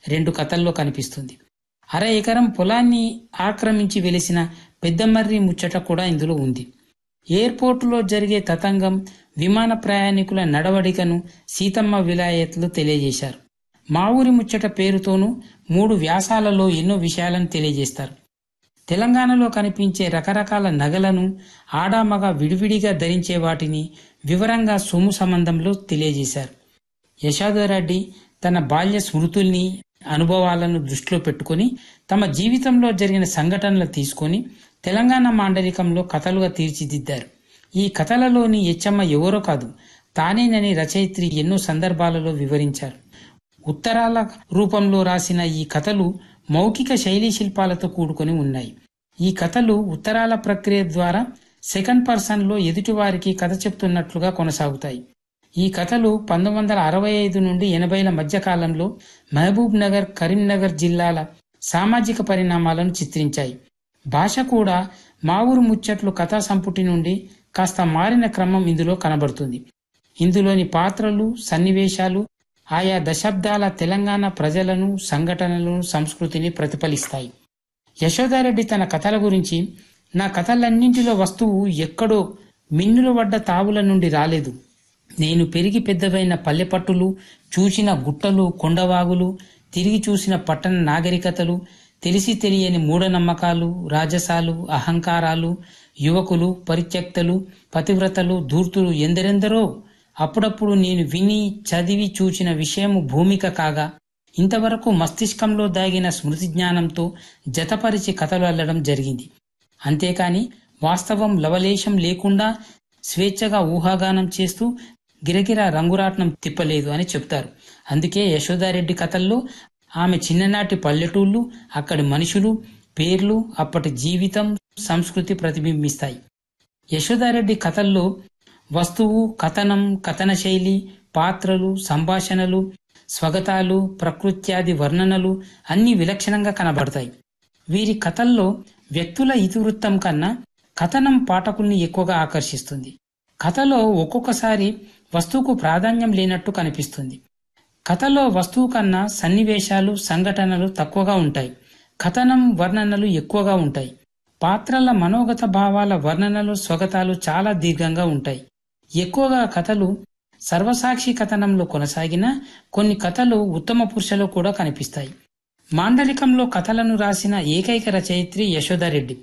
రెండు కథల్లో కనిపిస్తుంది అర ఎకరం పొలాన్ని ఆక్రమించి వెలిసిన పెద్దమర్రి ముచ్చట కూడా ఇందులో ఉంది ఎయిర్పోర్టులో జరిగే తతంగం విమాన ప్రయాణికుల నడవడికను సీతమ్మ విలాయత్లు తెలియజేశారు మా ఊరి ముచ్చట పేరుతోనూ మూడు వ్యాసాలలో ఎన్నో విషయాలను తెలియజేస్తారు తెలంగాణలో కనిపించే రకరకాల నగలను ఆడామగ విడివిడిగా ధరించే వాటిని వివరంగా సొమ్ము సంబంధంలో తెలియజేశారు యశోదారెడ్డి తన బాల్య స్మృతుల్ని అనుభవాలను దృష్టిలో పెట్టుకుని తమ జీవితంలో జరిగిన సంఘటనలు తీసుకొని తెలంగాణ మాండలికంలో కథలుగా తీర్చిదిద్దారు ఈ కథలలోని ఎచ్చమ్మ ఎవరో కాదు తానేనని రచయిత్రి ఎన్నో సందర్భాలలో వివరించారు ఉత్తరాల రూపంలో రాసిన ఈ కథలు మౌఖిక శైలీ శిల్పాలతో కూడుకొని ఉన్నాయి ఈ కథలు ఉత్తరాల ప్రక్రియ ద్వారా సెకండ్ పర్సన్లో ఎదుటివారికి కథ చెప్తున్నట్లుగా కొనసాగుతాయి ఈ కథలు పంతొమ్మిది వందల అరవై ఐదు నుండి ఎనభైల మధ్య కాలంలో మహబూబ్ నగర్ కరీంనగర్ జిల్లాల సామాజిక పరిణామాలను చిత్రించాయి భాష కూడా మా ఊరు ముచ్చట్లు కథా సంపుటి నుండి కాస్త మారిన క్రమం ఇందులో కనబడుతుంది ఇందులోని పాత్రలు సన్నివేశాలు ఆయా దశాబ్దాల తెలంగాణ ప్రజలను సంఘటనలను సంస్కృతిని ప్రతిఫలిస్తాయి యశోదారెడ్డి తన కథల గురించి నా కథలన్నింటిలో వస్తువు ఎక్కడో మిన్నులు పడ్డ తావుల నుండి రాలేదు నేను పెరిగి పెద్దవైన పల్లెపట్టులు చూసిన గుట్టలు కొండవాగులు తిరిగి చూసిన పట్టణ నాగరికతలు తెలిసి తెలియని మూఢనమ్మకాలు రాజసాలు అహంకారాలు యువకులు పరిత్యక్తలు పతివ్రతలు ధూర్తులు ఎందరెందరో అప్పుడప్పుడు నేను విని చదివి చూచిన విషయము భూమిక కాగా ఇంతవరకు మస్తిష్కంలో దాగిన స్మృతి జ్ఞానంతో జతపరిచి కథలు అల్లడం జరిగింది అంతేకాని వాస్తవం లవలేశం లేకుండా స్వేచ్ఛగా ఊహాగానం చేస్తూ గిరగిరా రంగురాట్నం తిప్పలేదు అని చెప్తారు అందుకే యశోదారెడ్డి కథల్లో ఆమె చిన్ననాటి పల్లెటూళ్ళు అక్కడి మనుషులు పేర్లు అప్పటి జీవితం సంస్కృతి ప్రతిబింబిస్తాయి యశోదారెడ్డి కథల్లో వస్తువు కథనం కథన శైలి పాత్రలు సంభాషణలు స్వగతాలు ప్రకృత్యాది వర్ణనలు అన్ని విలక్షణంగా కనబడతాయి వీరి కథల్లో వ్యక్తుల ఇతివృత్తం కన్నా కథనం పాఠకుల్ని ఎక్కువగా ఆకర్షిస్తుంది కథలో ఒక్కొక్కసారి వస్తువుకు ప్రాధాన్యం లేనట్టు కనిపిస్తుంది కథలో వస్తువు కన్నా సన్నివేశాలు సంఘటనలు తక్కువగా ఉంటాయి కథనం వర్ణనలు ఎక్కువగా ఉంటాయి పాత్రల మనోగత భావాల వర్ణనలు స్వగతాలు చాలా దీర్ఘంగా ఉంటాయి ఎక్కువగా కథలు సర్వసాక్షి కథనంలో కొనసాగిన కొన్ని కథలు ఉత్తమ పురుషలో కూడా కనిపిస్తాయి మాండలికంలో కథలను రాసిన ఏకైక రచయిత్రి యశోదారెడ్డి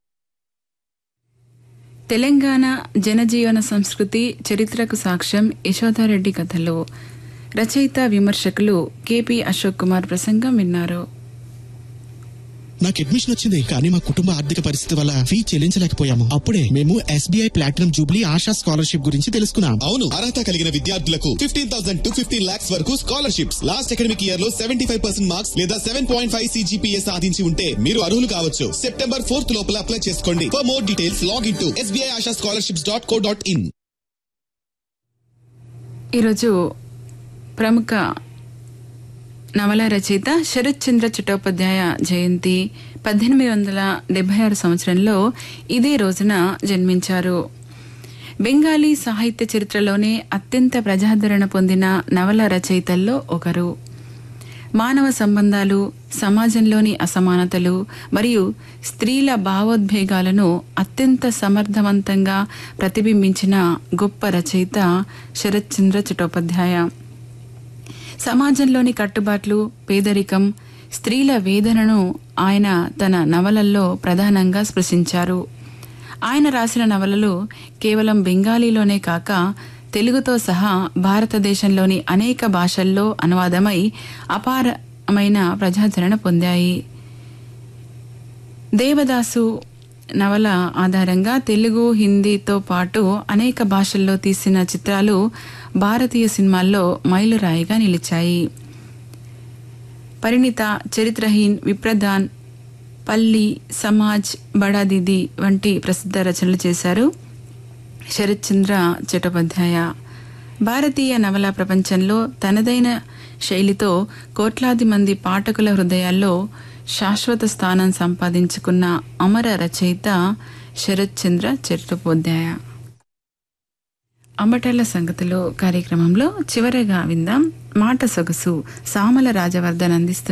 తెలంగాణ జనజీవన సంస్కృతి చరిత్రకు సాక్ష్యం యశోదారెడ్డి కథలు రచయిత విమర్శకులు కెపి అశోక్ కుమార్ ప్రసంగం విన్నారు నాకు అడ్మిషన్ వచ్చింది కానీ మా కుటుంబ ఆర్థిక పరిస్థితి వల్ల ఫీ చెల్లించలేకపోయాము అప్పుడే మేము SBI platinum jubilee Asha scholarship గురించి తెలుసుకున్నాం అవును అర్హత కలిగిన విద్యార్థులకు fifteen thousand to fifteen lakhs వరకు స్కాలర్షిప్స్ లాస్ట్ అకాడమిక్ ఇయర్ లో సెవెంటీ ఫైవ్ పర్సెంట్ మార్క్స్ లేదా సెవెన్ పాయింట్ ఫైవ్ సిజిపిఏ సాధించి ఉంటే మీరు అర్హులు కావచ్చు సెప్టెంబర్ ఫోర్త్ లోపల అప్లై చేసుకోండి for more details log in to SBI Asha scholarships dot co dot in ఈరోజు ప్రముఖ నవల రచయిత శరత్ చంద్ర చట్టోపాధ్యాయ జయంతి పద్దెనిమిది వందల డెబ్బై ఆరు సంవత్సరంలో ఇదే రోజున జన్మించారు బెంగాలీ సాహిత్య చరిత్రలోనే అత్యంత ప్రజాదరణ పొందిన నవల రచయితల్లో ఒకరు మానవ సంబంధాలు సమాజంలోని అసమానతలు మరియు స్త్రీల భావోద్వేగాలను అత్యంత సమర్థవంతంగా ప్రతిబింబించిన గొప్ప రచయిత శరత్ చంద్ర చట్టోపాధ్యాయ సమాజంలోని కట్టుబాట్లు పేదరికం స్త్రీల వేదనను ఆయన తన నవలల్లో ప్రధానంగా స్పృశించారు ఆయన రాసిన నవలలు కేవలం బెంగాలీలోనే కాక తెలుగుతో సహా భారతదేశంలోని అనేక భాషల్లో అనువాదమై అపారమైన ప్రజాదరణ పొందాయి దేవదాసు నవల ఆధారంగా తెలుగు హిందీతో పాటు అనేక భాషల్లో తీసిన చిత్రాలు భారతీయ సినిమాల్లో మైలురాయిగా నిలిచాయి పరిణిత చరిత్రహీన్ విప్రదాన్ పల్లి సమాజ్ బడా దీది వంటి ప్రసిద్ధ రచనలు చేశారు శరత్ చంద్ర చట్టోపాధ్యాయ భారతీయ నవలా ప్రపంచంలో తనదైన శైలితో కోట్లాది మంది పాఠకుల హృదయాల్లో శాశ్వత స్థానం సంపాదించుకున్న అమర రచయిత శరత్ చంద్ర చట్టోపాధ్యాయ అంబటాల సంగతిలో కార్యక్రమంలో చివరగా విందాం మాట సొగసు సామల రాజవర్ధన్ అందిస్తున్న